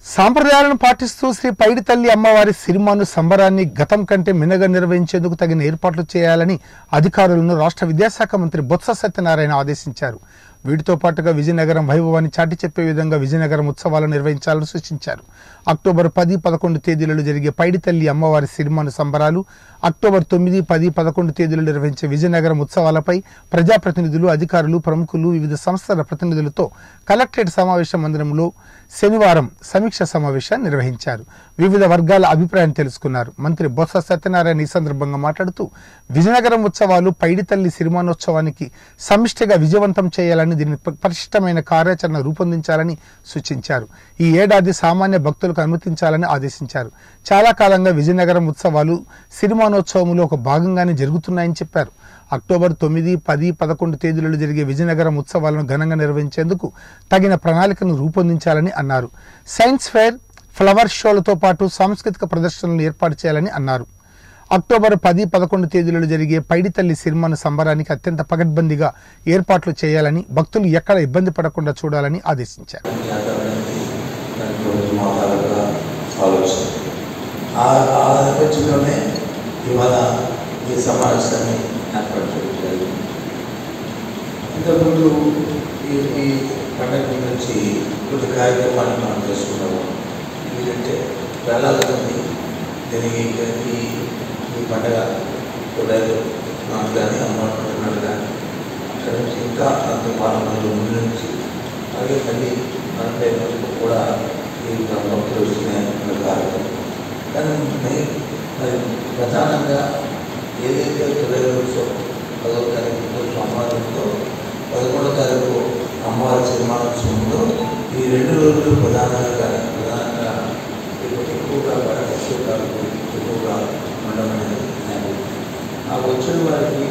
సాంప్రదాయాలను పాటిస్తూ శ్రీ పైడి తల్లి అమ్మవారి సిరిమాను సంబరాన్ని గతం కంటే మిన్నగా నిర్వహించేందుకు తగిన ఏర్పాట్లు చేయాలని అధికారులను రాష్ట్ర విద్యాశాఖ మంత్రి బొత్స సత్యనారాయణ ఆదేశించారు వీటితో పాటుగా విజయనగరం వైభవాన్ని చాటి చెప్పే విధంగా విజయనగరం ఉత్సవాలు నిర్వహించాలని సూచించారు అక్టోబర్ పది పదకొండు తేదీలలో జరిగే పైడి తల్లి అమ్మవారి సిరిమాను సంబరాలు అక్టోబర్ తొమ్మిది పది పదకొండు తేదీలు నిర్వహించే విజయనగరం ఉత్సవాలపై ప్రజాప్రతినిధులు అధికారులు ప్రముఖులు వివిధ సంస్థల ప్రతినిధులతో కలెక్టరేట్ సమావేశ మందిరంలో శనివారం సమీక్ష సమావేశాన్ని నిర్వహించారు వివిధ వర్గాల అభిప్రాయం తెలుసుకున్నారు మంత్రి బొత్స సత్యనారాయణ ఈ సందర్భంగా మాట్లాడుతూ విజయనగరం ఉత్సవాలు పైడి తల్లి సిరిమానోత్సవానికి సమిష్టిగా విజయవంతం చేయాలని దీని ప- పరిశిష్టమైన కార్యాచరణ రూపొందించాలని సూచించారు ఈ ఏడాది సామాన్య భక్తులకు అనుమతించాలని ఆదేశించారు చాలా కాలంగా విజయనగరం ఉత్సవాలు సిరిమానోత్సవములో ఒక భాగంగానే జరుగుతున్నాయని చెప్పారు అక్టోబర్ తొమ్మిది పది పదకొండు తేదీలలో జరిగే విజయనగరం ఉత్సవాలను ఘనంగా నిర్వహించేందుకు తగిన ప్రణాళికను రూపొందించాలని అన్నారు సైన్స్ ఫెయిర్ ఫ్లవర్ షోలతో పాటు సాంస్కృతిక ప్రదర్శనలు ఏర్పాటు చేయాలని అన్నారు అక్టోబర్ పది పదకొండు తేదీలలో జరిగే పైడితల్లి సిరిమాను సంబరానికి అత్యంత పకడ్బందీగా ఏర్పాట్లు చేయాలని భక్తులు ఎక్కడ ఇబ్బంది పడకుండా చూడాలని ఆదేశించారు చేద్దామనేది దానికి రోజు మాట్లాడగా ఆలోచన ఆ ఆ నేపథ్యంలోనే ఇవాళ ఈ సమావేశాన్ని ఏర్పాటు చేయడం జరిగింది ఇంతకుముందు ఈ ఈ పండగ గురించి కొన్ని కార్యక్రమాలు మనం చేసుకున్నాము ఎందుకంటే వేలాది మంది దీనికి ఈ ఈ పండగ ఉదయం నాకు కానీ అమ్మవారు కానీ అక్కడి నుంచి ఇంకా అంత పాలనలు ముందు నుంచి అలాగే మళ్ళీ నలభై రోజులు కూడా ఈ భక్తులు వస్తున్నాయి కార్యక్రమం కానీ మెయిన్ మరి ప్రధానంగా ఏదైతే తొలి రోజు పదో తారీఖు సోమవారంతో పదకొండో తారీఖు అమ్మవారి సినిమాలోత్సవం ఉందో ఈ రెండు రోజులు ప్రధానంగా ప్రధానంగా ఎక్కు- ఎక్కువగా ఎక్కువగా ఎక్కువగా ఉండడం అనేది నాకు ఆ వచ్చిన వారికి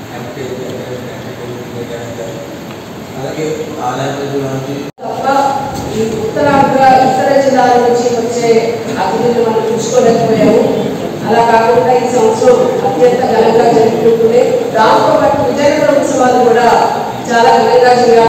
అలాగే ఆ నేపథ్యంలో నుంచి తప్ప ఈ ఉత్తరాంధ్ర ఇతర జిల్లాల నుంచి వచ్చే అతిథులు మనం చూసుకోలేకపోయాము అలా కాకుండా ఈ సంవత్సరం అత్యంత ఘనంగా జరుపుకుంటూనే దాంతో పాటు విజయనగరం ఉత్సవాలు కూడా చాలా ఘనంగా చేయాలి